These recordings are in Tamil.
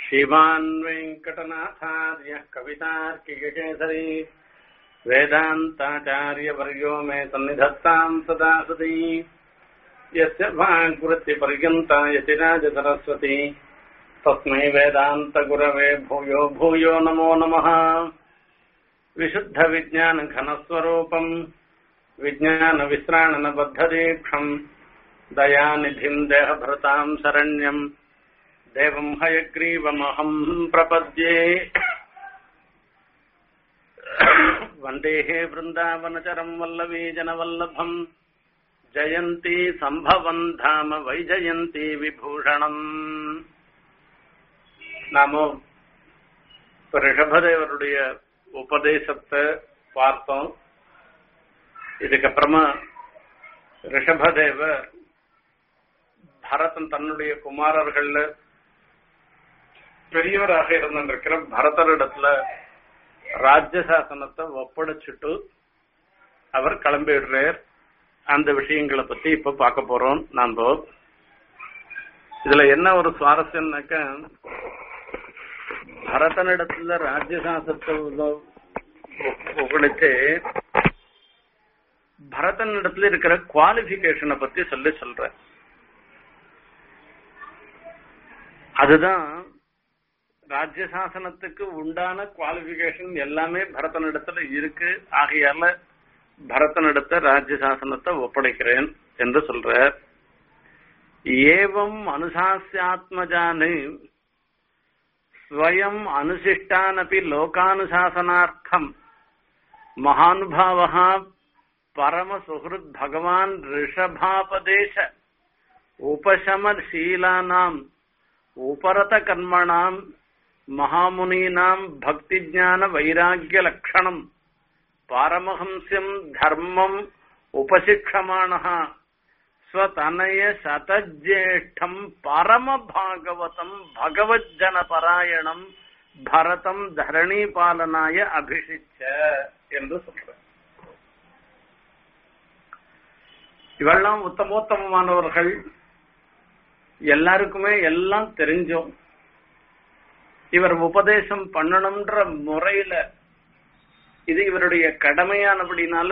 श्रीमान् वेङ्कटनाथार्यः कवितार्किकेसरी वेदान्ताचार्यवर्यो मे सन्निधत्ताम् सदा सती यस्य भागवृत्तिपर्यन्ता यतिराजसरस्वती तस्मै वेदान्तगुरवे भूयो भूयो नमो नमः विशुद्धविज्ञानघनस्वरूपम् विज्ञानविश्राणनबद्धदीक्षम् दयानिधिम् देहभृताम् शरण्यम् देवम् हयग्रीवमहम् प्रपद्ये वन्देः वृन्दावनचरम् वल्लवीजनवल्लभम् ஜெயந்தி சம்பவம் தாம வைஜயந்தி விபூஷணம் நாம ரிஷபதேவருடைய உபதேசத்தை பார்த்தோம் இதுக்கப்புறமா ரிஷபதேவர் பரதன் தன்னுடைய குமாரர்கள்ல பெரியவராக இருந்திருக்கிற பரதரிடத்துல ராஜ்யசாசனத்தை ஒப்படைச்சிட்டு அவர் கிளம்பிடுறார் அந்த விஷயங்களை பத்தி இப்ப பார்க்க போறோம் நாம இதுல என்ன ஒரு சுவாரஸ்யம்னாக்க பரதனிடத்துல ராஜ்யசாசத்தை ஒப்படைச்சு பரதனிடத்துல இருக்கிற குவாலிபிகேஷனை பத்தி சொல்லி சொல்ற அதுதான் ராஜ்யசாசனத்துக்கு உண்டான குவாலிபிகேஷன் எல்லாமே பரதனிடத்துல இருக்கு ஆகையால பரதனிடத்த ராஜ்யசாசனத்தை ஒப்படைக்கிறேன் என்று சொல்ற ஏவம் அனுசாசியாத்மஜானு ஸ்வயம் அனுசிஷ்டானபி லோகானுசாசனார்த்தம் மகானுபாவா பரம சுஹൃத் பகவான் ரிஷபாபதேச உபசமசீலானாம் உபரத கர்மணாம் மகாமுனீனாம் பக்தி ஜான வைராகிய லட்சணம் பாரமஹம்சியம் தர்மம் உபசிக்ஷமான ஸ்வதனய சதஜேஷ்டம் பரம பாகவதம் பகவஜன பராயணம் பரதம் தரணி பாலனாய அபிஷிச்ச என்று சொல்ற இவெல்லாம் உத்தமோத்தமமானவர்கள் எல்லாருக்குமே எல்லாம் தெரிஞ்சோம் இவர் உபதேசம் பண்ணணும்ன்ற முறையில இது இவருடைய கடமையானபடினால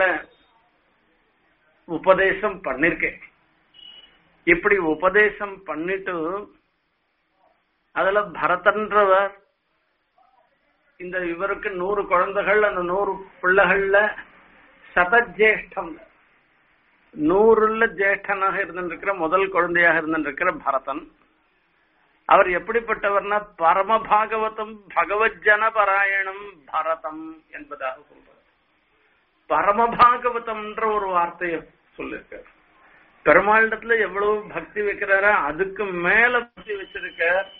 உபதேசம் பண்ணிருக்கேன் இப்படி உபதேசம் பண்ணிட்டு அதுல பரதன்றவர் இந்த இவருக்கு நூறு குழந்தைகள் அந்த நூறு பிள்ளைகள்ல சதஜேஷ்டம் நூறுல ஜேஷ்டனாக இருந்திருக்கிற முதல் குழந்தையாக இருந்திருக்கிற பரதன் அவர் எப்படிப்பட்டவர்னா பரம பாகவதம் பகவஜன பராயணம் பரதம் என்பதாக சொல்றார் பரம பாகவதம்ன்ற ஒரு வார்த்தையை சொல்லிருக்கார் பெருமாளிடத்துல எவ்வளவு பக்தி வைக்கிறாரோ அதுக்கு மேல பக்தி வச்சிருக்க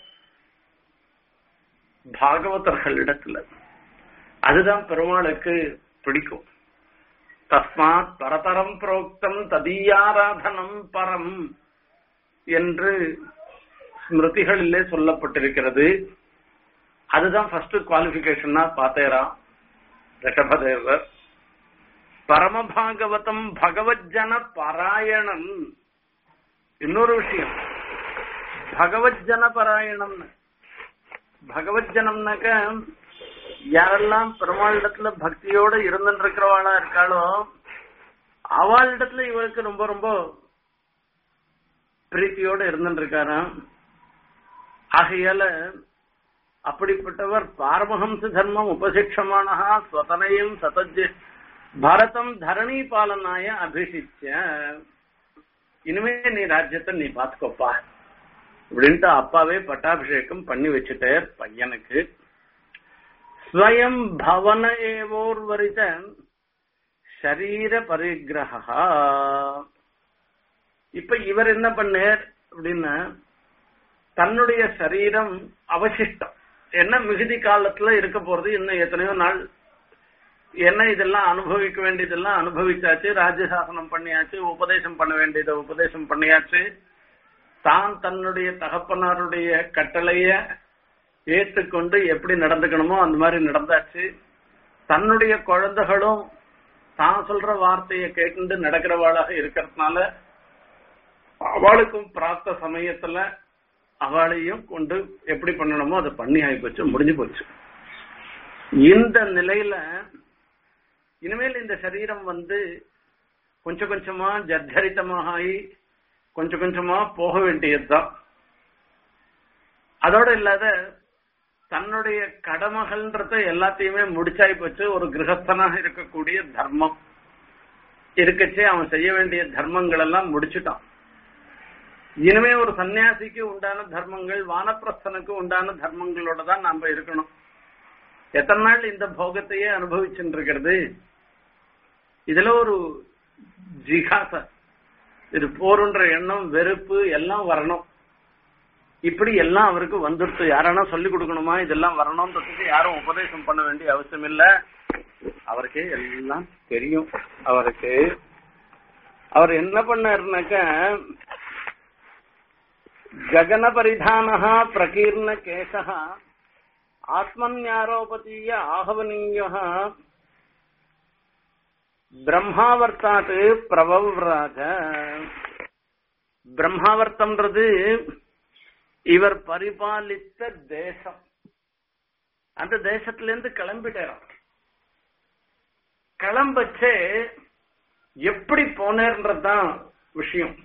பாகவதர்களிடத்துல அதுதான் பெருமாளுக்கு பிடிக்கும் தஸ்மாத் பரதரம் புரோக்தம் ததீயாராதனம் பரம் என்று ஸ்மிருதிகளிலே சொல்லப்பட்டிருக்கிறது அதுதான் ஃபர்ஸ்ட் குவாலிபிகேஷனா பார்த்தேரா ரிஷபதேவர் பரமபாகவதம் பகவஜன பாராயணம் இன்னொரு விஷயம் பகவஜன பாராயணம் பகவஜனம்னாக்க யாரெல்லாம் பெருமாளிடத்துல பக்தியோட இருந்துருக்கிறவாளா இருக்காளோ அவளிடத்துல இவருக்கு ரொம்ப ரொம்ப பிரீத்தியோட இருந்துருக்காராம் ஆகையால அப்படிப்பட்டவர் பாரமஹம்ச தர்மம் உபசிக்ஷமானஹா ஸ்வதனையும் சதஜ் பரதம் தரணி பாலனாய அபிஷிச்ச இனிமே நீ ராஜ்யத்தை நீ பாத்துக்கோப்பா அப்படின்ட்டு அப்பாவே பட்டாபிஷேகம் பண்ணி வச்சுட்டார் பையனுக்கு ஸ்வயம் பவன ஏவோர்வரித ஷரீர பரிகிரகா இப்ப இவர் என்ன பண்ணார் அப்படின்னா தன்னுடைய சரீரம் அவசிஷ்டம் என்ன மிகுதி காலத்துல இருக்க போறது இன்னும் எத்தனையோ நாள் என்ன இதெல்லாம் அனுபவிக்க வேண்டியதெல்லாம் அனுபவிச்சாச்சு ராஜ்யசாசனம் பண்ணியாச்சு உபதேசம் பண்ண வேண்டியதை உபதேசம் பண்ணியாச்சு தான் தன்னுடைய தகப்பனாருடைய கட்டளைய ஏற்றுக்கொண்டு எப்படி நடந்துக்கணுமோ அந்த மாதிரி நடந்தாச்சு தன்னுடைய குழந்தைகளும் தான் சொல்ற வார்த்தையை கேட்டு நடக்கிறவாளாக இருக்கிறதுனால அவளுக்கும் பிராப்த சமயத்துல அவளையும் கொண்டு எப்படி பண்ணணுமோ அதை பண்ணி ஆகி போச்சு முடிஞ்சு போச்சு இந்த நிலையில இனிமேல் இந்த சரீரம் வந்து கொஞ்சம் கொஞ்சமா ஜர்ஜரித்தமாக ஆகி கொஞ்சம் கொஞ்சமா போக வேண்டியதுதான் அதோட இல்லாத தன்னுடைய கடமைகள்ன்றத எல்லாத்தையுமே முடிச்சாய் போச்சு ஒரு கிரகஸ்தனாக இருக்கக்கூடிய தர்மம் இருக்கச்சே அவன் செய்ய வேண்டிய தர்மங்கள் எல்லாம் முடிச்சுட்டான் இனிமே ஒரு சன்னியாசிக்கு உண்டான தர்மங்கள் வானப்பிரஸ்தனுக்கு உண்டான தர்மங்களோட தான் நாம இருக்கணும் எத்தனை நாள் இந்த போகத்தையே அனுபவிச்சுட்டு இருக்கிறது இதுல ஒரு ஜிகாச இது போருன்ற எண்ணம் வெறுப்பு எல்லாம் வரணும் இப்படி எல்லாம் அவருக்கு வந்துடுத்து யாரானா சொல்லி கொடுக்கணுமா இதெல்லாம் வரணும்ன்றதுக்கு யாரும் உபதேசம் பண்ண வேண்டிய அவசியம் இல்ல அவருக்கே எல்லாம் தெரியும் அவருக்கு அவர் என்ன பண்ணாருனாக்க ககன பரிதான பிரகீர்ண கேச ஆத்மன்யாரோபதீய ஆகவனீய பிரம்மாவர்த்தாத்து பிரபவ்ராஜ பிரம்மாவர்த்தம்ன்றது இவர் பரிபாலித்த தேசம் அந்த தேசத்துல இருந்து கிளம்பிட்டாராம் கிளம்பச்சே எப்படி போனேன்றதுதான் விஷயம்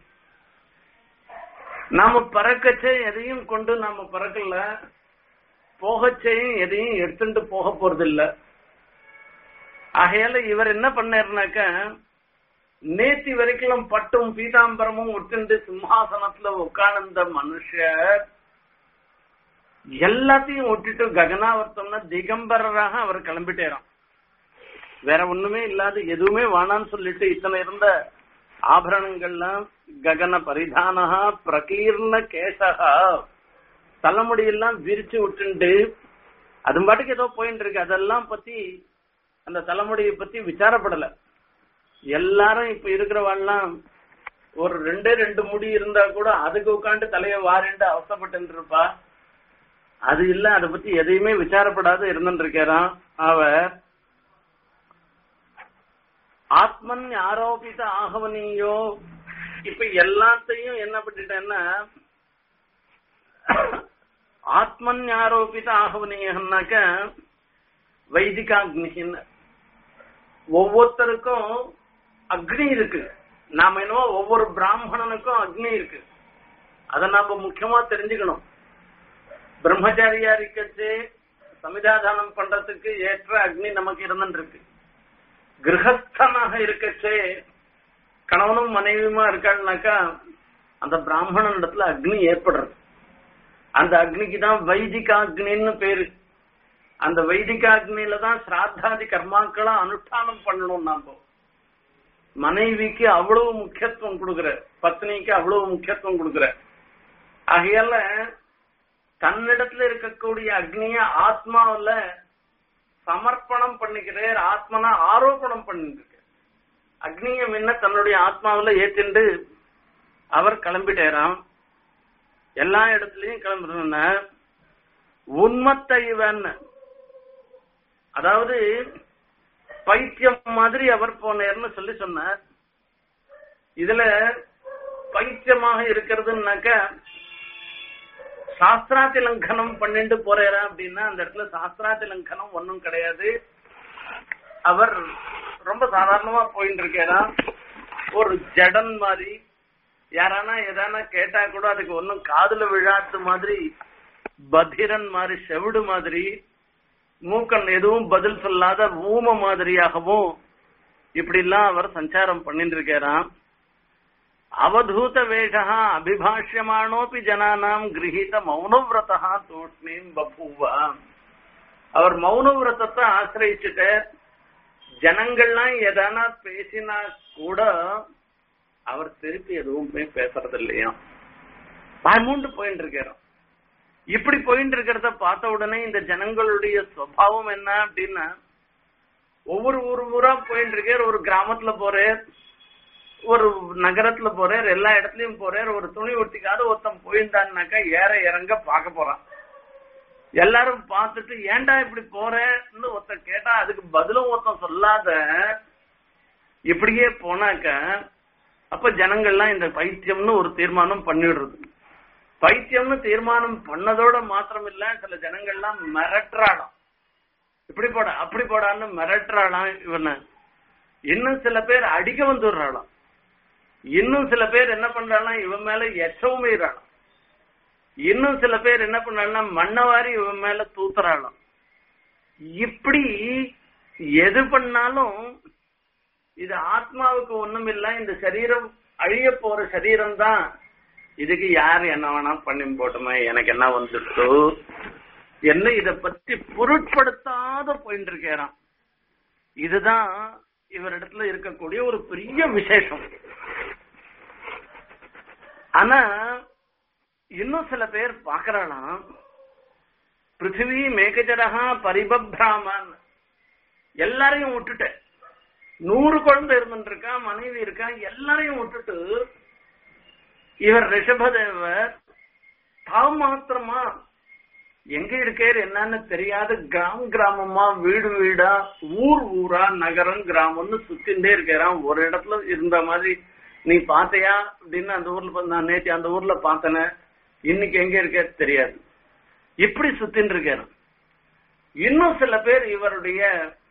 நாம பறக்கச்சே எதையும் கொண்டு நாம பறக்கல போகச்சேயும் எதையும் எடுத்துட்டு போக போறது இல்ல ஆகையால இவர் என்ன பண்ணாருனாக்க நேத்தி வரைக்கும் பட்டும் பீதாம்பரமும் விட்டுண்டு சிம்ஹாசனத்துல உட்கார்ந்த மனுஷர் எல்லாத்தையும் விட்டுட்டு ககனாவர்த்தம்னா திகம்பரராக அவர் கிளம்பிட்டேராம் வேற ஒண்ணுமே இல்லாத எதுவுமே வேணான்னு சொல்லிட்டு இத்தனை இருந்த ஆபரணங்கள்லாம் ககன பரிதானகா பிரகீர்ண கேசகா தலைமுடியெல்லாம் விரிச்சு விட்டுண்டு அது பாட்டுக்கு ஏதோ போயிட்டு இருக்கு அதெல்லாம் பத்தி அந்த தலைமுடியை பத்தி விசாரப்படல எல்லாரும் இப்ப இருக்கிறவாள்லாம் ஒரு ரெண்டே ரெண்டு முடி இருந்தா கூட அதுக்கு உட்காந்து தலைய வாரிண்டு அவசப்பட்டு இருப்பா அது இல்ல அத பத்தி எதையுமே விசாரப்படாத இருந்துட்டு இருக்காராம் அவர் ஆத்மன் ஆரோபித ஆகவனியோ இப்ப எல்லாத்தையும் என்ன பண்ணிட்டேன்னா ஆத்மன் ஆரோபித ஆகவனியன்னாக்க வைதிகாக்னின்னு ஒவ்வொருத்தருக்கும் அக்னி இருக்கு நாம என்னவோ ஒவ்வொரு பிராமணனுக்கும் அக்னி இருக்கு அத நாம முக்கியமா தெரிஞ்சுக்கணும் பிரம்மச்சாரியா இருக்கச்சு சமிதாதானம் பண்றதுக்கு ஏற்ற அக்னி நமக்கு இருந்துட்டு இருக்கு கிரகஸ்தனாக இருக்கச்சே கணவனும் மனைவியுமா இருக்காங்கனாக்கா அந்த பிராமணன் இடத்துல அக்னி ஏற்படுறது அந்த அக்னிக்கு தான் வைதிகாக்னின்னு பேரு அந்த வைதிகாக்னியில தான் சிராத்தாதி கர்மாக்களை அனுஷ்டானம் பண்ணணும் நாம மனைவிக்கு அவ்வளவு முக்கியத்துவம் கொடுக்கிற பத்னிக்கு அவ்வளவு முக்கியத்துவம் கொடுக்கிற ஆகையால தன்னிடத்துல இருக்கக்கூடிய அக்னிய ஆத்மாவில சமர்ப்பணம் பண்ணிக்கிறார் ஆத்மனா ஆரோபணம் பண்ணிட்டு அக்னிய முன்ன தன்னுடைய ஆத்மாவில ஏத்திண்டு அவர் கிளம்பிட்டாராம் எல்லா இடத்துலயும் கிளம்புறதுன்னா உண்மத்த இவன் அதாவது பைத்தியம் மாதிரி அவர் போனேர்னு சொல்லி சொன்னார் இதுல பைத்தியமாக இருக்கிறதுனாக்க சாஸ்திராத்தி லங்கனம் பண்ணிட்டு போறாரா அப்படின்னா அந்த இடத்துல சாஸ்திராத்தி லங்கனம் ஒன்னும் கிடையாது அவர் ரொம்ப சாதாரணமா போயிட்டு இருக்காரா ஒரு ஜடன் மாதிரி யாரானா எதானா கேட்டா கூட அதுக்கு ஒன்னும் காதுல விழாத்து மாதிரி பதிரன் மாதிரி செவிடு மாதிரி மூக்கன் எதுவும் பதில் சொல்லாத ஊம மாதிரியாகவும் இப்படி எல்லாம் அவர் சஞ்சாரம் பண்ணிட்டு இருக்காராம் அவதூத வேஷா அபிபாஷ்யமானோபி ஜனானாம் கிரகித மௌனவிரதா தூஷ்ணீம் பபூவா அவர் மௌனவிரதத்தை ஆசிரியிச்சுட்டு ஜனங்கள்லாம் எதானா பேசினா கூட அவர் திருப்பி எதுவுமே பேசுறது இல்லையா மூண்டு போயிட்டு இருக்கிறோம் இப்படி போயிட்டு இருக்கிறத பார்த்த உடனே இந்த ஜனங்களுடைய சுவாவம் என்ன அப்படின்னா ஒவ்வொரு ஊர் ஊரா போயிட்டு இருக்கார் ஒரு கிராமத்துல போறார் ஒரு நகரத்துல போறார் எல்லா இடத்துலயும் போறார் ஒரு துணி ஒட்டிக்காத ஒருத்தன் போயிருந்தான்னாக்கா ஏற இறங்க பார்க்க போறான் எல்லாரும் பார்த்துட்டு ஏன்டா இப்படி போறேன்னு ஒருத்தன் கேட்டா அதுக்கு பதிலும் ஒருத்தன் சொல்லாத இப்படியே போனாக்க அப்ப ஜனங்கள்லாம் இந்த பைத்தியம்னு ஒரு தீர்மானம் பண்ணிடுறது பைத்தியம்னு தீர்மானம் பண்ணதோட மாத்திரம் இல்ல சில ஜனங்கள்லாம் மிரட்டுறாளாம் இப்படி போட அப்படி போடான்னு மிரட்டுறாளாம் இவனை இன்னும் சில பேர் அடிக்க வந்துடுறாளாம் இன்னும் சில பேர் என்ன பண்றாளாம் இவன் மேல எச்சவும் மீறாளாம் இன்னும் சில பேர் என்ன பண்றாங்கன்னா மண்ணவாரி இவன் மேல தூத்துறாளாம் இப்படி எது பண்ணாலும் இது ஆத்மாவுக்கு ஒண்ணும் இல்ல இந்த சரீரம் அழிய போற சரீரம் தான் இதுக்கு யார் என்ன வேணா பண்ணி போட்டுமே எனக்கு என்ன வந்துட்டு என்ன இத பத்தி பொருட்படுத்தாத போயிட்டு இருக்கிறான் இதுதான் இவரிடத்துல இருக்கக்கூடிய ஒரு பெரிய விசேஷம் ஆனா இன்னும் சில பேர் பாக்குறாளாம் பிருத்திவி மேகஜரகா பரிபப்ராமன் எல்லாரையும் விட்டுட்டேன் நூறு குழந்தை இருந்துட்டு இருக்கா மனைவி இருக்கா எல்லாரையும் விட்டுட்டு இவர் ரிஷபதேவர் தாம் மாத்திரமா எங்க இருக்காரு என்னன்னு தெரியாத கிராம கிராமமா வீடு வீடா ஊர் ஊரா நகரம் கிராமம்னு சுத்திண்டே இருக்கிறான் ஒரு இடத்துல இருந்த மாதிரி நீ பாத்தையா அப்படின்னு அந்த ஊர்ல பா- நான் நேற்று அந்த ஊர்ல பார்த்தனே இன்னைக்கு எங்க இருக்க தெரியாது இப்படி சுத்தின்னு இருக்காரு இன்னும் சில பேர் இவருடைய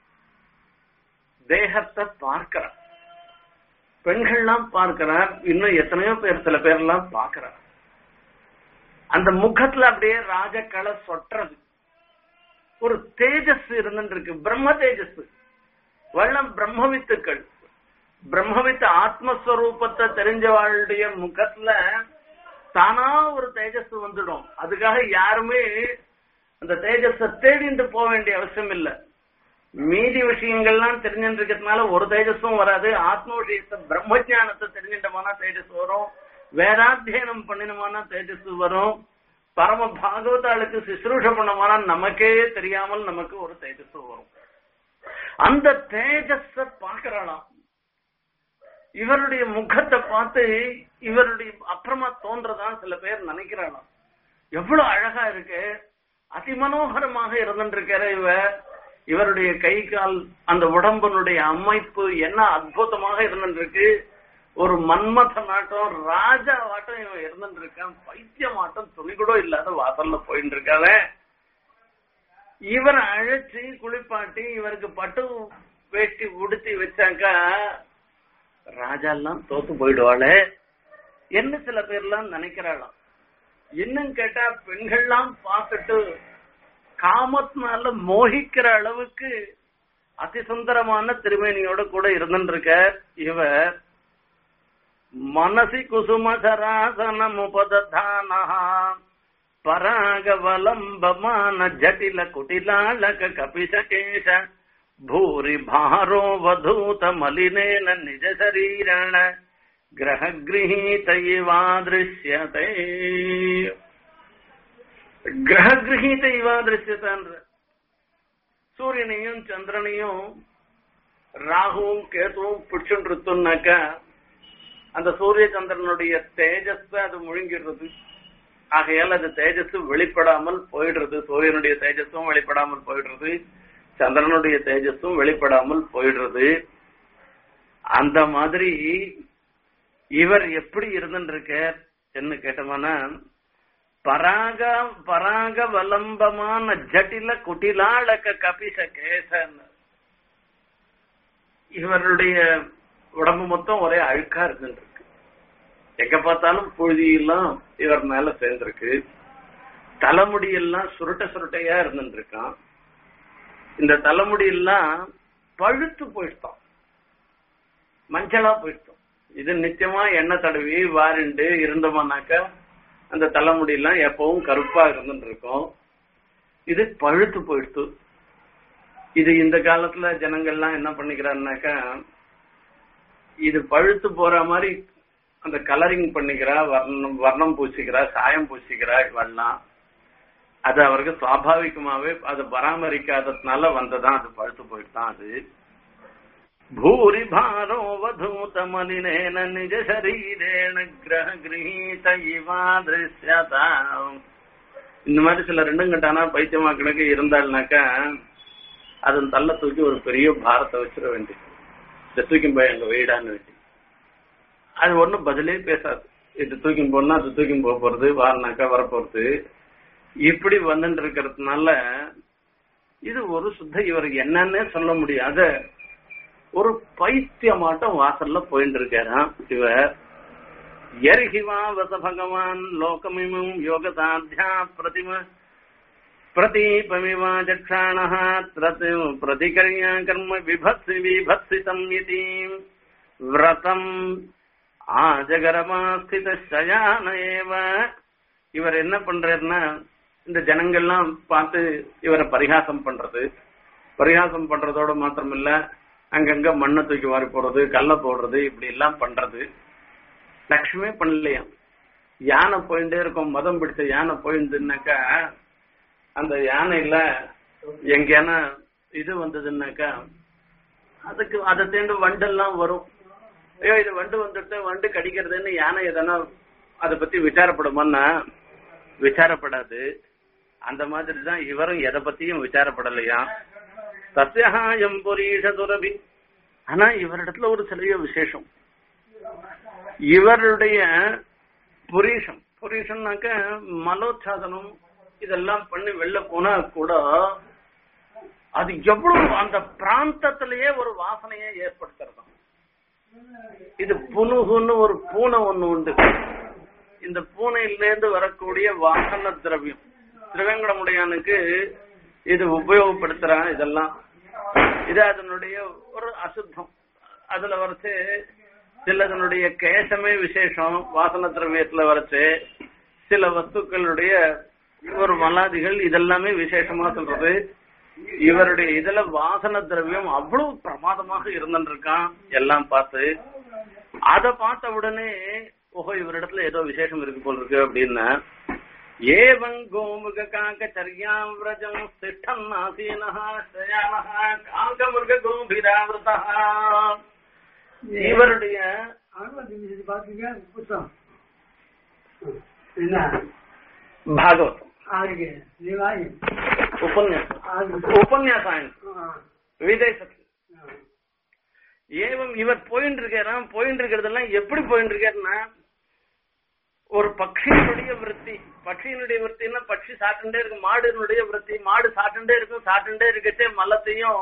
தேகத்தை பார்க்கிறார் பெண்கள்லாம் பார்க்கிறார் இன்னும் எத்தனையோ பேர் சில பேர்லாம் பார்க்கிறார் அந்த முகத்துல அப்படியே ராஜக்கலை சொட்டுறது ஒரு தேஜஸ் இருந்துட்டு இருக்கு பிரம்ம தேஜஸ் வெள்ளம் பிரம்மவித்துக்கள் பிரம்மவித்து ஆத்மஸ்வரூபத்தை தெரிஞ்சவாளுடைய முகத்துல தானா ஒரு தேஜஸ் வந்துடும் அதுக்காக யாருமே அந்த தேஜஸ தேடிட்டு போக வேண்டிய அவசியம் இல்ல மீதி விஷயங்கள்லாம் தெரிஞ்சுட்டு இருக்கிறதுனால ஒரு தேஜஸும் வராது ஆத்ம விஷயத்தை பிரம்ம ஞானத்தை தெரிஞ்சிட்டோம்னா தேஜஸ் வரும் வேதாத்தியனம் பண்ணினோம்னா தேஜஸ் வரும் பரம பாகவதாளுக்கு சுশ্ரூஷ பண்ணோம்னா நமக்கே தெரியாமல் நமக்கு ஒரு தேஜஸ் வரும் அந்த தேஜஸ பாக்குறாளாம் இவருடைய முகத்தை பார்த்து இவருடைய அப்புறமா தோன்றதான் சில பேர் நினைக்கிறாளாம் எவ்வளவு அழகா இருக்கு அதிமனோகரமாக இருந்துருக்கிற இவர் இவருடைய கை கால் அந்த உடம்பினுடைய அமைப்பு என்ன அற்புதமாக இருந்துருக்கு ஒரு மன்மத நாட்டம் ராஜா வாட்டம் இவன் இருந்துட்டு இருக்கான் பைத்தியமாட்டம் துணி கூட இல்லாத வாசல்ல போயிட்டு இருக்காத இவரை அழைச்சு குளிப்பாட்டி இவருக்கு பட்டு வேட்டி உடுத்தி வச்சாக்கா ராஜா எல்லாம் தோத்து போயிடுவாளே என்ன சில பேர்லாம் நினைக்கிறாளாம் இன்னும் கேட்டா பெண்கள்லாம் பார்த்துட்டு காமத்தினால மோகிக்கிற அளவுக்கு அதிசுந்தரமான திருமேனியோட கூட இருந்துருக்க இவர் மனசி குசுமசராசனமுபதான பராகவலம்பமான ஜட்டில குட்டிலாளக கபிசகேஷ ಭೂರಿ ಭಾರೋ ವಧೂತ ಮಲಿನೇನ ನಿಜ ಶರೀರಣ ಗ್ರಹ ಗೃಹೀತ ಇವಾದೃಶ್ಯತೆ கிரக கிரகீத இவாதிருஷ்யத்தான்ற சூரியனையும் சந்திரனையும் ராகுவும் கேதுவும் பிடிச்சுட்டு இருக்குன்னாக்கா அந்த சூரிய சந்திரனுடைய தேஜஸ் அது முழுங்கிடுறது ஆகையால் அது தேஜஸ் வெளிப்படாமல் போயிடுறது சூரியனுடைய தேஜஸும் வெளிப்படாமல் போயிடுறது சந்திரனுடைய தேஜஸும் வெளிப்படாமல் போயிடுறது அந்த மாதிரி இவர் எப்படி இருந்துருக்கார் என்ன கேட்டோம்னா பராக பராக வலம்பமான ஜட்டில குட்டிலாளக்க கபிச கேசன் இவருடைய உடம்பு மொத்தம் ஒரே அழுக்கா இருந்துருக்கு எங்க பார்த்தாலும் புழுதியெல்லாம் இவர் மேல சேர்ந்திருக்கு தலைமுடியெல்லாம் சுருட்ட சுருட்டையா இருந்துட்டு இருக்கான் இந்த தலைமுடி எல்லாம் பழுத்து போயிட்டோம் மஞ்சளா போயிட்டோம் இது நிச்சயமா எண்ணெய் தடவி வாரிண்டு இருந்தோம்னாக்கா அந்த தலைமுடி எல்லாம் எப்பவும் கருப்பா இருந்துட்டு இருக்கும் இது பழுத்து போயிடுத்து இது இந்த காலத்துல ஜனங்கள்லாம் என்ன பண்ணிக்கிறாருனாக்கா இது பழுத்து போற மாதிரி அந்த கலரிங் பண்ணிக்கிறா வர்ணம் வர்ணம் பூசிக்கிறா சாயம் பூசிக்கிறா இவெல்லாம் அது அவருக்கு சுவாபாவிகமாவே அது பராமரிக்காததுனால வந்ததான் அது பழுத்து போயிட்டான் அது பூரி பாரோ வதூத மலினேன நிஜ சரீரேன கிரக கிரகீத இவா திருஷ்யதாம் இந்த மாதிரி சில ரெண்டும் கட்டானா பைத்தியமா கணக்கு இருந்தாள்னாக்கா அதன் தள்ள தூக்கி ஒரு பெரிய பாரத்தை வச்சிட வேண்டியது இந்த தூக்கி போய் எங்க வீடான்னு வேண்டி அது ஒண்ணும் பதிலே பேசாது இது தூக்கி போனா அது தூக்கி போக போறது வாரினாக்கா வரப்போறது இப்படி வந்துட்டு இருக்கிறதுனால இது ஒரு சுத்த இவருக்கு என்னன்னே சொல்ல முடியாத ஒரு பைத்தியமாட்டம் வாசல்ல போயிட்டு இருக்காராம் இவர் எர்ஹிவா வச பகவான் லோகமிமும் யோகசாத்தியா பிரதிம பிரதீபமிவா ஜக்ஷாணः த்ரத் பிரதிகர்யா கர்ம விபத்சி விபத்சிதம் இதி விரதம் ஆஜகரமாஸ்தித சயான ஏவ இவர் என்ன பண்றாருன்னா இந்த ஜனங்கள்லாம் பார்த்து இவரை பரிகாசம் பண்றது பரிகாசம் பண்றதோட மாத்திரமில்ல அங்கங்க மண்ணை தூக்கி வாரி போடுறது கல்ல போடுறது இப்படி எல்லாம் பண்றது லட்சுமே பண்ணலையாம் யானை போயிட்டே இருக்கும் மதம் பிடிச்ச யானை போயிருந்துன்னாக்கா அந்த யானையில எங்கேனா இது வந்ததுன்னாக்கா அதுக்கு அதை தேர்ந்து வண்டெல்லாம் வரும் ஐயோ இது வண்டு வந்துட்டு வண்டு கடிக்கிறதுன்னு யானை எதனா அதை பத்தி விசாரப்படுமான்னா விசாரப்படாது அந்த மாதிரி தான் இவரும் எதை பத்தியும் விசாரப்படலையா சத்தியகாயம் புரீஷ துரபி ஆனா இவரிடத்துல ஒரு சிலைய விசேஷம் இவருடைய புரீஷம் புரீஷம்னாக்க மலோச்சாதனம் இதெல்லாம் பண்ணி வெளில போனா கூட அது எவ்வளவு அந்த பிராந்தத்திலேயே ஒரு வாசனையை ஏற்படுத்துறதாம் இது புனுகுன்னு ஒரு பூனை ஒண்ணு உண்டு இந்த பூனையிலேருந்து வரக்கூடிய வாசன திரவியம் திருவேங்கடமுடையானுக்கு இது உபயோகப்படுத்துறான் இதெல்லாம் இது அதனுடைய ஒரு அசுத்தம் அதுல வரைச்சு சிலதனுடைய கேசமே விசேஷம் வாசன திரவியத்துல வரைச்சு சில வஸ்துக்களுடைய ஒரு மலாதிகள் இதெல்லாமே விசேஷமா சொல்றது இவருடைய இதுல வாசன திரவியம் அவ்வளவு பிரமாதமாக இருந்துருக்கான் எல்லாம் பார்த்து அத பார்த்த உடனே ஓஹோ இவரிடத்துல ஏதோ விசேஷம் இருக்கு போல் இருக்கு அப்படின்னா ஏவங் கோமுக காக்க சரியாம் விரஜம் சிஷ்டம் ஆசீனஹா சயானஹா காங்க மிருக கோபிராவிரதா இவருடைய ஆன்மீக பாத்தீங்க புத்தகம் என்ன பாகவதம் ஆகிய நீவாகி உபன்யாசம் உபன்யாசாயம் விதேசத்தில் ஏவம் இவர் போயின்னு இருக்காராம் போயின்னு இருக்கிறதெல்லாம் எப்படி போயின்னு இருக்காருன்னா ஒரு பட்சியினுடைய விருத்தி பட்சியினுடைய விருத்தின்னா பட்சி சாட்டுண்டே இருக்கும் மாடுனுடைய விருத்தி மாடு சாட்டுண்டே இருக்கும் சாட்டுண்டே இருக்கச்சே மல்லத்தையும்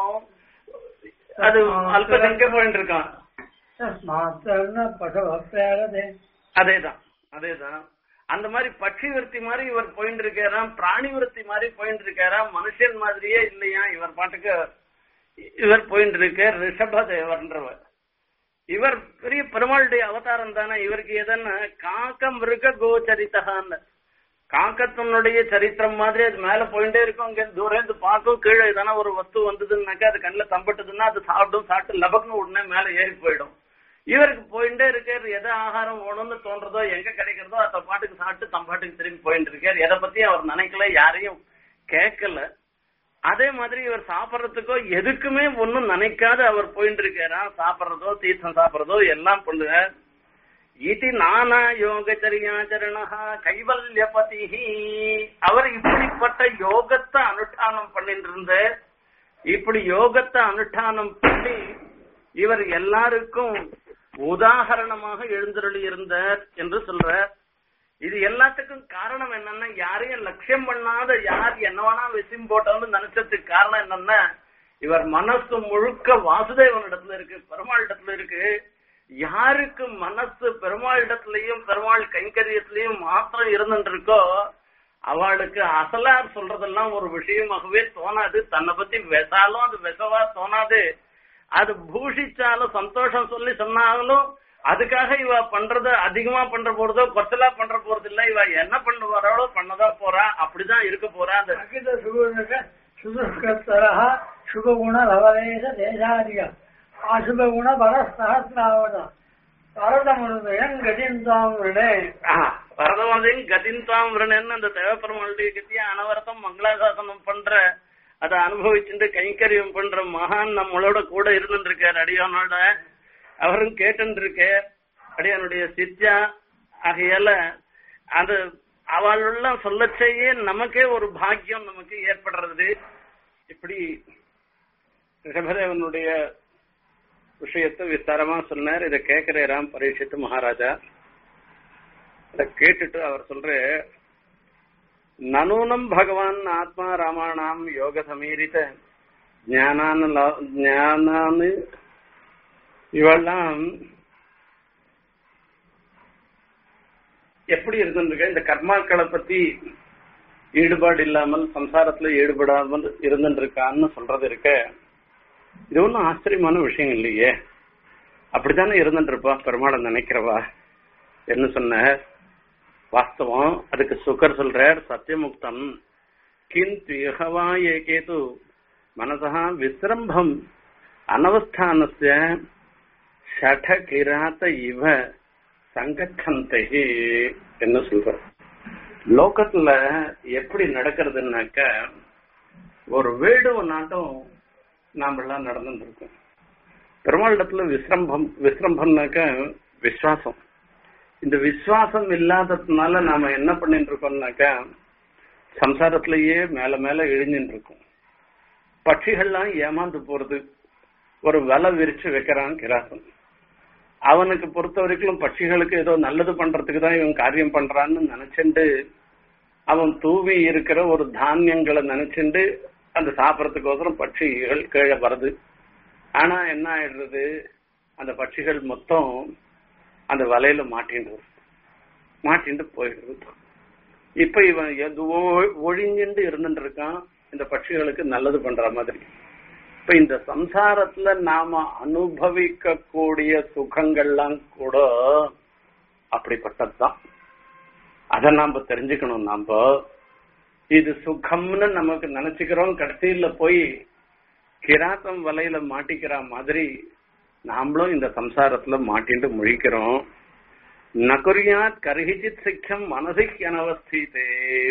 அது அல்பசங்க போயிட்டு இருக்கான் தஸ்மாத்தர்ண பசவப்பியாரதே அதேதான் அதேதான் அந்த மாதிரி பட்சி விருத்தி மாதிரி இவர் போயிட்டு இருக்காராம் பிராணி விருத்தி மாதிரி போயிட்டு இருக்காராம் மனுஷன் மாதிரியே இல்லையா இவர் பாட்டுக்கு இவர் போயிட்டு இருக்க ரிஷபதேவர்ன்றவர் இவர் பெரிய பெருமாளுடைய அவதாரம் தானே இவருக்கு எதன்னா காக்க மிருக கோச்சரித்தகான்னு காக்கத்தினுடைய சரித்திரம் மாதிரி அது மேல போயிட்டே இருக்கும் அங்க தூரம் இருந்து பார்க்கும் கீழே எதனா ஒரு வஸ்து வந்ததுன்னாக்கா அது கண்ணில் தம்பட்டுதுன்னா அது சாப்பிடும் சாப்பிட்டு லபக்குன்னு உடனே மேல ஏறி போயிடும் இவருக்கு போயிட்டே இருக்காரு எதை ஆகாரம் வேணும்னு தோன்றதோ எங்க கிடைக்கிறதோ அதை பாட்டுக்கு சாப்பிட்டு தம்பாட்டுக்கு திரும்பி போயிட்டு இருக்காரு எதை பத்தியும் அவர் நினைக்கல யாரையும் கேட்கல அதே மாதிரி இவர் சாப்பிடறதுக்கோ எதுக்குமே ஒன்னும் நினைக்காத அவர் போயிட்டு இருக்காரா சாப்பிடுறதோ தீர்த்தம் சாப்பிடுறதோ எல்லாம் பண்ணுங்க இது நானா யோகச்சரியாச்சரணா கைவல்யபதி அவர் இப்படிப்பட்ட யோகத்தை அனுஷ்டானம் பண்ணிட்டு இருந்த இப்படி யோகத்தை அனுஷ்டானம் பண்ணி இவர் எல்லாருக்கும் உதாகரணமாக எழுந்தருளி இருந்தார் என்று சொல்றார் இது எல்லாத்துக்கும் காரணம் என்னன்னா யாரையும் லட்சியம் பண்ணாத யார் என்னவானா விஷயம் போட்டோம்னு நினைச்சதுக்கு காரணம் என்னன்னா இவர் மனசு முழுக்க வாசுதேவனிடத்துல இருக்கு பெருமாள் இடத்துல இருக்கு யாருக்கு மனசு பெருமாள் இடத்துலயும் பெருமாள் கைங்கரியத்திலையும் மாத்திரம் இருந்துட்டு இருக்கோ அவளுக்கு அசலார் சொல்றதெல்லாம் ஒரு விஷயமாகவே தோணாது தன்னை பத்தி வெசாலும் அது வெசவா தோணாது அது பூஷிச்சாலும் சந்தோஷம் சொல்லி சொன்னாலும் அதுக்காக இவ பண்றத அதிகமா பண்ற போறதோ கொச்சலா பண்ற போறது இல்ல இவ என்ன பண்ண போறாளோ பண்ணதான் போறா அப்படிதான் இருக்க போறா அந்த அகித சுகுணக சுதுஷ்கத்தரः சுபகுண லவலேச தேசாதிக அசுபகுண பரஸ்தகஸ்ராவண பரதமுருதயன் கதிந்தாம் விடே வரதவாதையும் கதின்தாம் விரணன்னு அந்த தேவப்பெருமாளுடைய கத்திய அனவரத்தம் மங்களாசாசனம் பண்ற அதை அனுபவிச்சுட்டு கைங்கரியம் பண்ற மகான் நம்மளோட கூட இருந்துட்டு இருக்காரு அடியானோட அவரும் கேட்டு இருக்க அடியானுடைய சித்தியா ஆகையால அது அவளெல்லாம் சொல்லச்சேயே நமக்கே ஒரு பாக்கியம் நமக்கு ஏற்படுறது இப்படி ரிஷபதேவனுடைய விஷயத்தை விஸ்தாரமா சொன்னார் இதை கேட்கிறாராம் பரீட்சித்து மகாராஜா இத கேட்டுட்டு அவர் சொல்ற நனூனம் பகவான் ஆத்மா ராமாணாம் யோக சமீரித ஞானான ஞானானு இவெல்லாம் எப்படி இருந்திருக்க இந்த கர்மாக்களை பத்தி ஈடுபாடு இல்லாமல் சம்சாரத்துல ஈடுபடாமல் இருந்துருக்கான்னு சொல்றது இருக்க இது ஒன்றும் ஆச்சரியமான விஷயம் இல்லையே அப்படித்தானே இருந்துருப்பா பெருமாளை நினைக்கிறவா என்ன சொன்ன வாஸ்தவம் அதுக்கு சுகர் சொல்றார் சத்தியமுக்தம் கிந்து யகவா ஏகேது மனசா விசிரம்பம் அனவஸ்தானஸ்ய ஷட கிராத்த இவ சங்கச்சந்தை என்ன சொல்ற லோகத்துல எப்படி நடக்கிறதுனாக்க ஒரு வேடுவ நாட்டம் நாம எல்லாம் நடந்துட்டு இருக்கோம் பெருமாளிடத்துல விசிரம்பம் விசிரம்பம்னாக்க விசுவாசம் இந்த விசுவாசம் இல்லாததுனால நாம என்ன பண்ணிட்டு இருக்கோம்னாக்கா சம்சாரத்திலேயே மேல மேல இழிஞ்சுட்டு இருக்கோம் பட்சிகள்லாம் ஏமாந்து போறது ஒரு வலை விரிச்சு வைக்கிறான் கிராசன் அவனுக்கு பொறுத்த வரைக்கும் பட்சிகளுக்கு ஏதோ நல்லது பண்றதுக்கு தான் இவன் காரியம் பண்றான்னு நினைச்சுண்டு அவன் தூவி இருக்கிற ஒரு தானியங்களை நினைச்சுண்டு அந்த சாப்பிடறதுக்கோசரம் பட்சிகள் கீழே வருது ஆனா என்ன ஆயிடுறது அந்த பட்சிகள் மொத்தம் அந்த வலையில மாட்டின்றது மாட்டிண்டு போயிடுறது இப்ப இவன் எதுவோ ஒழிஞ்சுண்டு இருந்துட்டு இருக்கான் இந்த பட்சிகளுக்கு நல்லது பண்ற மாதிரி இப்ப இந்த சம்சாரத்துல நாம அனுபவிக்க கூடிய சுகங்கள்லாம் கூட அப்படிப்பட்டதுதான் அத நாம தெரிஞ்சுக்கணும் நாம இது சுகம்னு நமக்கு நினைச்சுக்கிறோம் கடைசியில போய் கிராத்தம் வலையில மாட்டிக்கிற மாதிரி நாமளும் இந்த சம்சாரத்துல மாட்டிட்டு முழிக்கிறோம் நகுரியாத் கருகிச்சித் சிக்கம் மனசி அனவஸ்திதே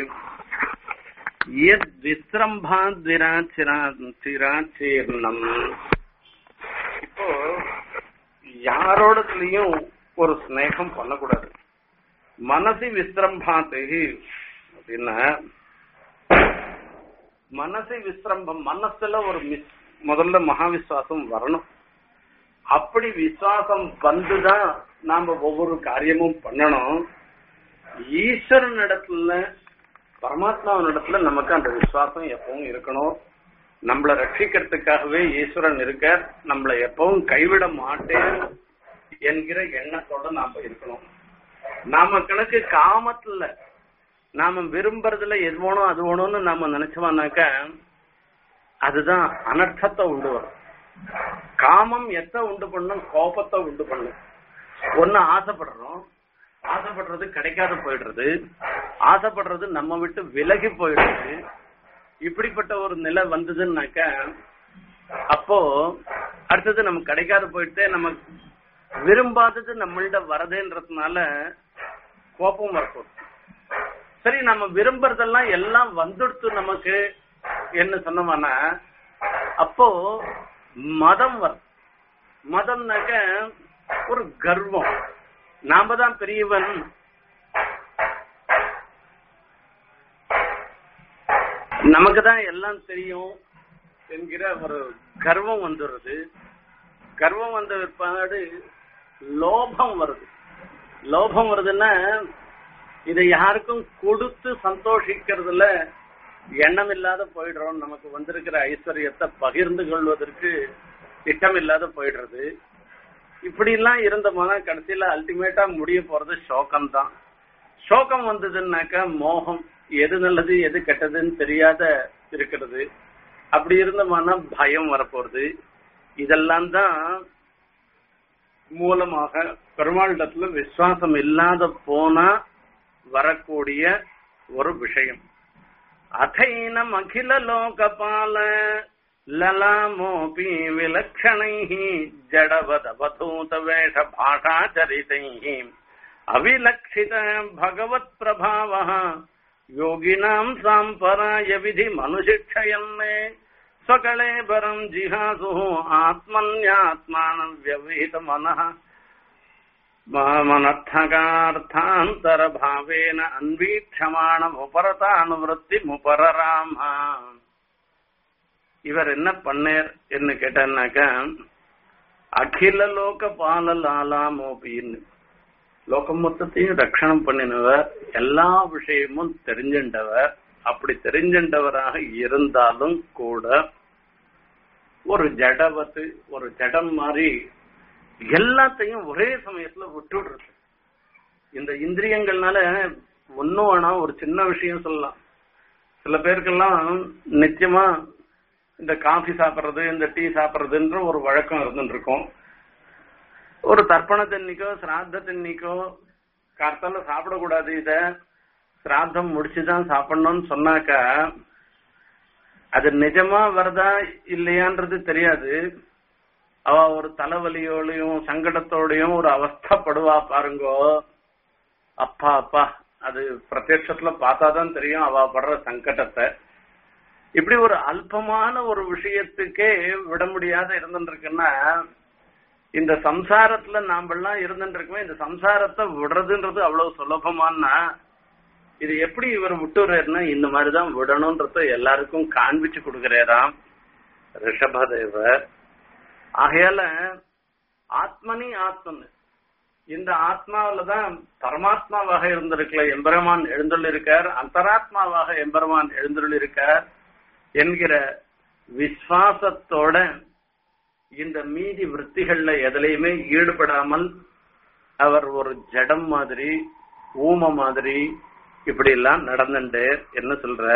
யத் விசிரம்பாத் விராச்சிராச்சீர்ணம் இப்போ யாரோடத்துலயும் ஒரு ஸ்நேகம் பண்ணக்கூடாது மனசி விசிரம்பாத்து அப்படின்னா மனசு விசிரம்பம் மனசுல ஒரு மிஸ் முதல்ல மகாவிஸ்வாசம் வரணும் அப்படி விசுவாசம் வந்துதான் நாம ஒவ்வொரு காரியமும் பண்ணணும் ஈஸ்வரன் இடத்துல பரமாத்மாவின் இடத்துல நமக்கு அந்த விசுவாசம் எப்பவும் இருக்கணும் நம்மளை ரட்சிக்கிறதுக்காகவே ஈஸ்வரன் இருக்க நம்மளை எப்பவும் கைவிட மாட்டேன் என்கிற எண்ணத்தோட நாம இருக்கணும் நாம கணக்கு காமத்துல நாம விரும்புறதுல எது வேணும் அது வேணும்னு நாம நினைச்சோம்னாக்க அதுதான் அனர்த்தத்தை உண்டு வரும் காமம் எத்த உண்டு பண்ணும் கோபத்தை உண்டு பண்ணும் ஒன்னு ஆசைப்படுறோம் ஆசைப்படுறது கிடைக்காத போயிடுறது ஆசைப்படுறது நம்ம விட்டு விலகி போயிடுறது இப்படிப்பட்ட ஒரு நிலை வந்ததுன்னாக்க அப்போ அடுத்தது நமக்கு கிடைக்காத போயிட்டு நம்ம விரும்பாதது நம்மள்ட வரதுன்றதுனால கோபம் வரப்போகுது சரி நம்ம விரும்புறதெல்லாம் எல்லாம் வந்துடுத்து நமக்கு என்ன சொன்னோம்னா அப்போ மதம் வரும் மதம்னாக்க ஒரு கர்வம் நாம தான் பெரியவன் நமக்கு தான் எல்லாம் தெரியும் என்கிற ஒரு கர்வம் வந்துடுறது கர்வம் வந்த பிற்பாடு லோபம் வருது லோபம் வருதுன்னா இதை யாருக்கும் கொடுத்து சந்தோஷிக்கிறதுல எண்ணம் இல்லாத போயிடுறோம் நமக்கு வந்திருக்கிற ஐஸ்வர்யத்தை பகிர்ந்து கொள்வதற்கு திட்டம் இல்லாத போயிடுறது இப்படி எல்லாம் இருந்தோம்னா கடைசியில அல்டிமேட்டா முடிய போறது சோகம் தான் சோகம் வந்ததுன்னாக்கா மோகம் எது நல்லது எது கெட்டதுன்னு தெரியாத இருக்கிறது அப்படி இருந்தோம்னா பயம் வரப்போறது இதெல்லாம் தான் மூலமாக பெருமாளிடத்துல விசுவாசம் இல்லாத போனா வரக்கூடிய ஒரு விஷயம் அதைனம் அகில லோகபால லலாமோபி விலக்ஷணைः ஜடவதவதூத வேஷ பாஷாச்சரிதைः அவிலक्षित भगवत् प्रभावः योगिनाम् साम्पराय विधिमनुशिक्षयन् स्वकलेबरम् जिहासुः आत्मन्यात्मानम् व्यवहितमनः மனர்த்தகார்த்தாந்தரபாவேன அன்வீட்சமானம் உபரதானுவருத்தி முபரராம இவர் என்ன பண்ணேர் என்ன கேட்டான்னாக்க அகில லோக பால லாலாமோபின்னு லோகம் மொத்தத்தையும் ரட்சணம் பண்ணினவர் எல்லா விஷயமும் தெரிஞ்சின்றவர் அப்படி தெரிஞ்சின்றவராக இருந்தாலும் கூட ஒரு ஜடவத்து ஒரு ஜடம் மாதிரி எல்லாத்தையும் ஒரே சமயத்துல விட்டுடுறது இந்த இந்திரியங்கள்னால ஒன்னும் வேணா ஒரு சின்ன விஷயம் சொல்லலாம் சில பேருக்கெல்லாம் நிச்சயமா இந்த காஃபி சாப்பிடுறது இந்த டீ சாப்பிடுறதுன்ற ஒரு வழக்கம் இருந்துட்டு இருக்கும் ஒரு தர்ப்பண தண்ணிக்கோ சிராத்த தண்ணிக்கோ கார்த்தால சாப்பிடக்கூடாது இத சிராத்தம் முடிச்சுதான் சாப்பிடணும்னு சொன்னாக்கா அது நிஜமா வருதா இல்லையான்றது தெரியாது அவ ஒரு தலைவலியோடையும் சங்கடத்தோடையும் ஒரு அவஸ்தப்படுவா பாருங்கோ அப்பா அப்பா அது பிரத்யட்சத்துல பார்த்தாதான் தெரியும் அவ படுற சங்கடத்தை இப்படி ஒரு அல்பமான ஒரு விஷயத்துக்கே விட முடியாத இருந்துருக்குன்னா இந்த சம்சாரத்துல நாமெல்லாம் இருந்துட்டு இருக்கோம் இந்த சம்சாரத்தை விடுறதுன்றது அவ்வளவு சுலபமானா இது எப்படி இவர் விட்டுறாருன்னா இந்த மாதிரிதான் விடணும்ன்றத எல்லாருக்கும் காண்பிச்சு கொடுக்கிறாராம் ரிஷபதேவர் ஆகையால ஆத்மனி ஆத்மன் இந்த ஆத்மாவில தான் பரமாத்மாவாக இருந்திருக்கல எம்பெருமான் எழுந்துள்ளிருக்கார் அந்தராத்மாவாக எம்பெருமான் எழுந்துள்ளிருக்கார் என்கிற விசுவாசத்தோட இந்த மீதி விற்த்திகள்ல எதுலையுமே ஈடுபடாமல் அவர் ஒரு ஜடம் மாதிரி ஊம மாதிரி இப்படி எல்லாம் நடந்துட்டு என்ன சொல்ற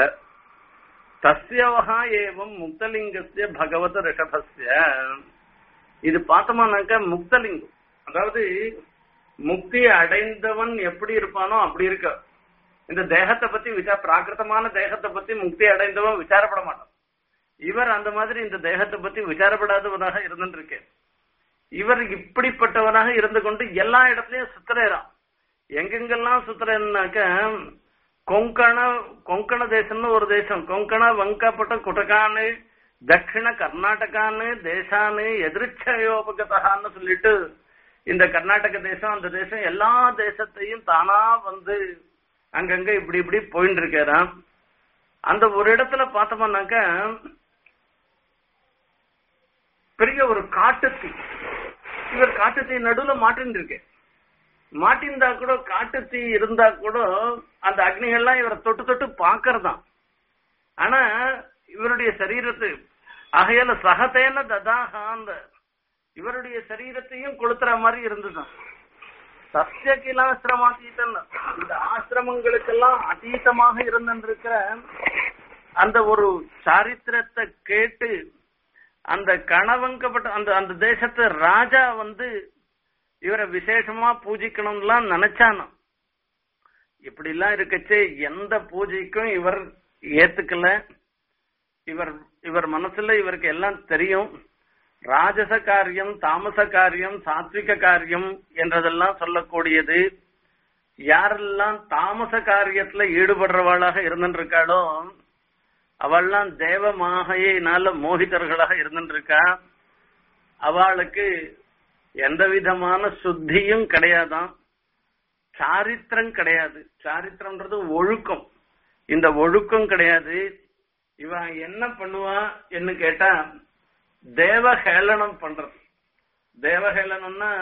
தஸ்யவகா ஏவம் முக்தலிங்கஸ்ய பகவத ரிஷபஸ்ய இது பார்த்தோம்னாக்க முக்தலிங்கம் அதாவது முக்தி அடைந்தவன் எப்படி இருப்பானோ அப்படி இருக்க இந்த தேகத்தை பத்தி விசார பிராகிருத்தமான தேகத்தை பத்தி முக்தி அடைந்தவன் விசாரப்பட மாட்டான் இவர் அந்த மாதிரி இந்த தேகத்தை பத்தி விசாரப்படாதவனாக இருந்துட்டு இவர் இப்படிப்பட்டவனாக இருந்து கொண்டு எல்லா இடத்துலயும் சுத்துறாராம் எங்கெங்கெல்லாம் சுத்துறேன்னாக்க கொங்கண கொங்கண தேசம்னு ஒரு தேசம் கொங்கண வங்கப்பட்ட குட்டகான்னு தட்சிண கர்நாடகான்னு தேசான்னு எதிர்ச்சயோபகதான்னு சொல்லிட்டு இந்த கர்நாடக தேசம் அந்த தேசம் எல்லா தேசத்தையும் தானா வந்து அங்கங்க இப்படி இப்படி போயிட்டு இருக்காராம் அந்த ஒரு இடத்துல பார்த்தோம்னாக்க பெரிய ஒரு காட்டுத்தீ இவர் காட்டுத்தீ நடுவுல மாட்டின்னு இருக்கு மாட்டிருந்தா கூட காட்டுத்தீ இருந்தா கூட அந்த அக்னிகள்லாம் இவரை தொட்டு தொட்டு பாக்கறதான் ஆனா இவருடைய சரீரத்து ஆகையால சகதேன ததாகா அந்த இவருடைய சரீரத்தையும் கொளுத்துற மாதிரி இருந்துதான் சத்திய கிலாசிரமாத்தீதன் இந்த ஆசிரமங்களுக்கெல்லாம் அதீதமாக இருந்திருக்கிற அந்த ஒரு சாரித்திரத்தை கேட்டு அந்த கணவங்கப்பட்ட அந்த அந்த தேசத்து ராஜா வந்து இவரை விசேஷமா பூஜிக்கணும்லாம் நினைச்சானோ இப்படி எல்லாம் இருக்கச்சே எந்த பூஜைக்கும் இவர் ஏத்துக்கல இவர் இவர் மனசுல இவருக்கு எல்லாம் தெரியும் ராஜச காரியம் தாமச காரியம் சாத்விக காரியம் என்றதெல்லாம் சொல்லக்கூடியது யாரெல்லாம் தாமச காரியத்துல ஈடுபடுறவாளாக இருந்துருக்காளோ அவள்லாம் தேவ மாகையினால மோகிதர்களாக இருந்துருக்கா அவளுக்கு எந்த விதமான சுத்தியும் கிடையாதான் சாரித்திரம் கிடையாது சாரித்திரம்ன்றது ஒழுக்கம் இந்த ஒழுக்கம் கிடையாது இவன் என்ன பண்ணுவான் என்று கேட்டா தேவஹேளனம் பண்றது தேவஹேளனம்னா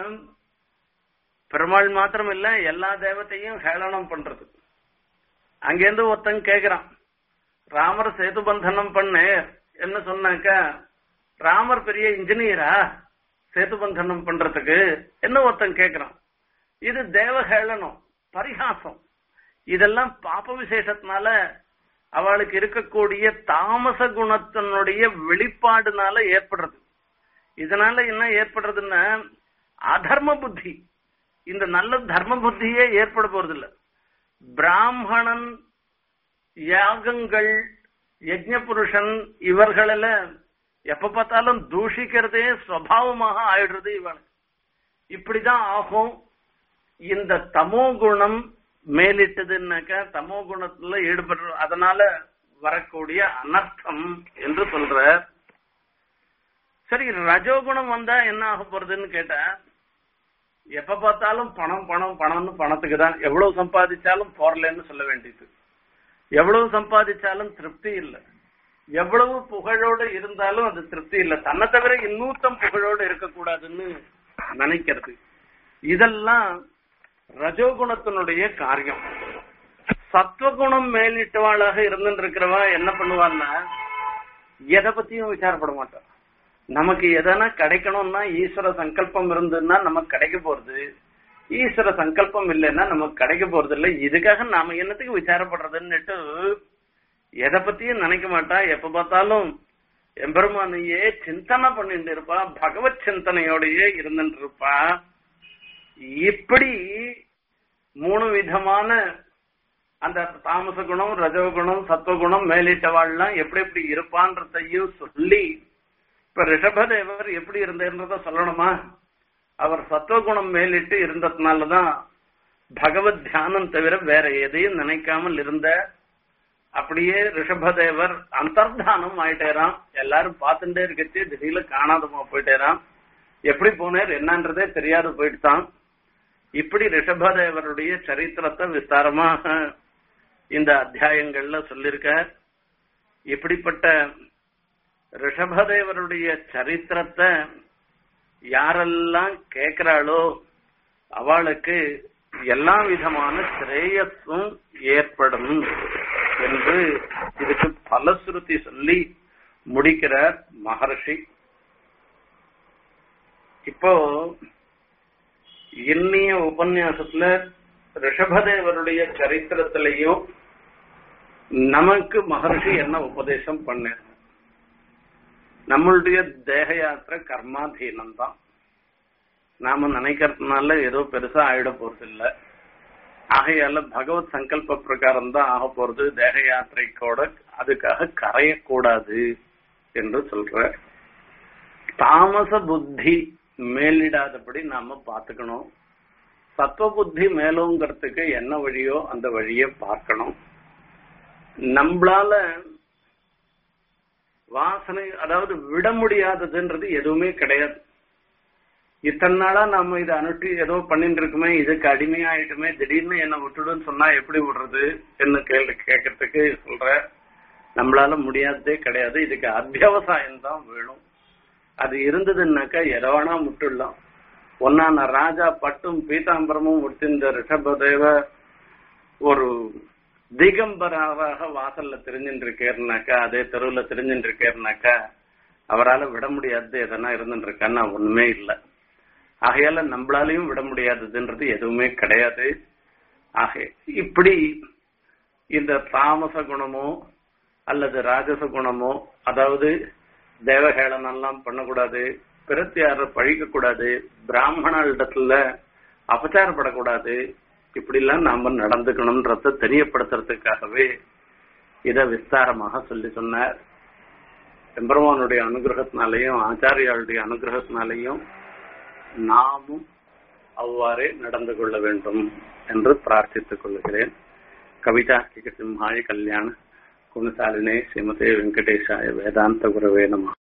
பெருமாள் மாத்திரம் இல்ல எல்லா தேவத்தையும் ஹேளனம் பண்றது அங்கேருந்து ஒருத்தன் கேக்குறான் ராமர் சேது பந்தனம் பண்ணு என்ன சொன்னாக்கா ராமர் பெரிய இன்ஜினியரா சேது பந்தனம் பண்றதுக்கு என்ன ஒருத்தன் கேக்குறான் இது தேவஹேளனம் பரிகாசம் இதெல்லாம் பாப்ப விசேஷத்தினால அவளுக்கு இருக்கக்கூடிய தாமச குணத்தினுடைய வெளிப்பாடுனால ஏற்படுறது இதனால என்ன ஏற்படுறதுன்னா அதர்ம புத்தி இந்த நல்ல தர்ம புத்தியே ஏற்பட போறது இல்ல பிராமணன் யாகங்கள் யஜ்ஞ புருஷன் இவர்கள எப்ப பார்த்தாலும் தூஷிக்கிறதே சுவாவமாக ஆயிடுறது இவனுக்கு இப்படிதான் ஆகும் இந்த தமோ குணம் மேலிட்டதுன்னாக்க தமோ குணத்துல ஈடுபடுற அதனால வரக்கூடிய அனர்த்தம் என்று சொல்ற சரி ரஜோகுணம் வந்தா என்ன ஆக போறதுன்னு கேட்டா எப்ப பார்த்தாலும் பணம் பணம் பணம்னு பணத்துக்கு தான் எவ்வளவு சம்பாதிச்சாலும் போறலன்னு சொல்ல வேண்டியது எவ்வளவு சம்பாதிச்சாலும் திருப்தி இல்லை எவ்வளவு புகழோடு இருந்தாலும் அது திருப்தி இல்லை தன்னை தவிர இன்னூத்தம் புகழோடு இருக்கக்கூடாதுன்னு நினைக்கிறது இதெல்லாம் ரஜோகுணத்தினுடைய காரியம் சத்வகுணம் மேலிட்டவாளாக இருந்துருக்கிறவா என்ன பண்ணுவான்னா எதை பத்தியும் விசாரப்பட மாட்டான் நமக்கு எதனா கிடைக்கணும்னா ஈஸ்வர சங்கல்பம் இருந்ததுன்னா நமக்கு கிடைக்க போறது ஈஸ்வர சங்கல்பம் இல்லைன்னா நமக்கு கிடைக்க போறது இல்லை இதுக்காக நாம என்னத்துக்கு விசாரப்படுறதுன்னுட்டு எதை பத்தியும் நினைக்க மாட்டா எப்ப பார்த்தாலும் எம்பெருமானையே சிந்தனை பண்ணிட்டு இருப்பா பகவத் சிந்தனையோடயே இருந்துட்டு இருப்பா இப்படி மூணு விதமான அந்த தாமச குணம் ரஜகுணம் சத்வகுணம் மேலிட்டவாள்லாம் எப்படி எப்படி இருப்பான்றதையும் சொல்லி இப்ப ரிஷபதேவர் எப்படி இருந்தார்ன்றத சொல்லணுமா அவர் சத்வகுணம் மேலிட்டு இருந்ததுனாலதான் பகவத் தியானம் தவிர வேற எதையும் நினைக்காமல் இருந்த அப்படியே ரிஷபதேவர் அந்தர்தானம் ஆயிட்டேராம் எல்லாரும் பார்த்துட்டே இருக்கச்சு திடீர்னு காணாதமா போயிட்டேராம் எப்படி போனேர் என்னன்றதே தெரியாது போயிட்டுதான் இப்படி ரிஷபதேவருடைய சரித்திரத்தை விஸ்தாரமாக இந்த அத்தியாயங்கள்ல சொல்லிருக்க இப்படிப்பட்ட ரிஷபதேவருடைய சரித்திரத்தை யாரெல்லாம் கேட்கிறாளோ அவளுக்கு எல்லா விதமான சிரேயஸும் ஏற்படும் என்று இதுக்கு பலஸ்ருதி சொல்லி முடிக்கிறார் மகர்ஷி இப்போ இன்னிய உபன்யாசத்துல ரிஷபதேவருடைய சரித்திரத்திலையும் நமக்கு மகர்ஷி என்ன உபதேசம் பண்ணார் நம்மளுடைய தேக யாத்திரை கர்மாதீனம் தான் நாம நினைக்கிறதுனால ஏதோ பெருசா ஆயிட போறது இல்ல ஆகையால பகவத் சங்கல்ப பிரகாரம் தான் ஆக போறது தேக யாத்திரைக்கோட அதுக்காக கரையக்கூடாது என்று சொல்ற தாமச புத்தி மேலிடாதபடி நாம பாத்துக்கணும் சத்துவ புத்தி மேலோங்கிறதுக்கு என்ன வழியோ அந்த வழியை பார்க்கணும் நம்மளால வாசனை அதாவது விட முடியாததுன்றது எதுவுமே கிடையாது இத்தனை நாளா நம்ம இதை அனுட்டி ஏதோ பண்ணிட்டு இருக்குமே இதுக்கு அடிமையாயிட்டுமே திடீர்னு என்ன விட்டுடுன்னு சொன்னா எப்படி விடுறது என்ன கேள்வி கேட்கறதுக்கு சொல்ற நம்மளால முடியாததே கிடையாது இதுக்கு அத்தியாவசாயம் தான் வேணும் அது இருந்ததுன்னாக்கா எதவானா முட்டுடலாம் ஒன்னான ராஜா பட்டும் பீதாம்பரமும் முடிச்சிருந்த ரிஷபதேவ ஒரு திகம்பராக வாசல்ல தெரிஞ்சுட்டு இருக்கேன்னாக்கா அதே தெருவுல தெரிஞ்சுட்டு இருக்கேன்னாக்கா அவரால் விட முடியாதது எதனா இருந்துட்டு இருக்கான்னா ஒண்ணுமே இல்லை ஆகையால நம்மளாலையும் விட முடியாததுன்றது எதுவுமே கிடையாது ஆக இப்படி இந்த தாமச குணமோ அல்லது ராஜச குணமோ அதாவது தேவகேளனெல்லாம் பண்ணக்கூடாது பிரத்தியார பழிக்க கூடாது பிராமணர்களிடத்துல அபச்சாரப்படக்கூடாது இப்படி எல்லாம் நாம நடந்துக்கணும்ன்றத தெரியப்படுத்துறதுக்காகவே இத விஸ்தாரமாக சொல்லி சொன்னார் எம்பெருமானுடைய அனுகிரகத்தினாலையும் ஆச்சாரியாளுடைய அனுகிரகத்தினாலையும் நாமும் அவ்வாறே நடந்து கொள்ள வேண்டும் என்று பிரார்த்தித்துக் கொள்கிறேன் கவிதா சிம்ஹாய கல்யாண குணசாலினே ஸ்ரீமதே வெங்கடேஷாய வேதாந்த குரவே நம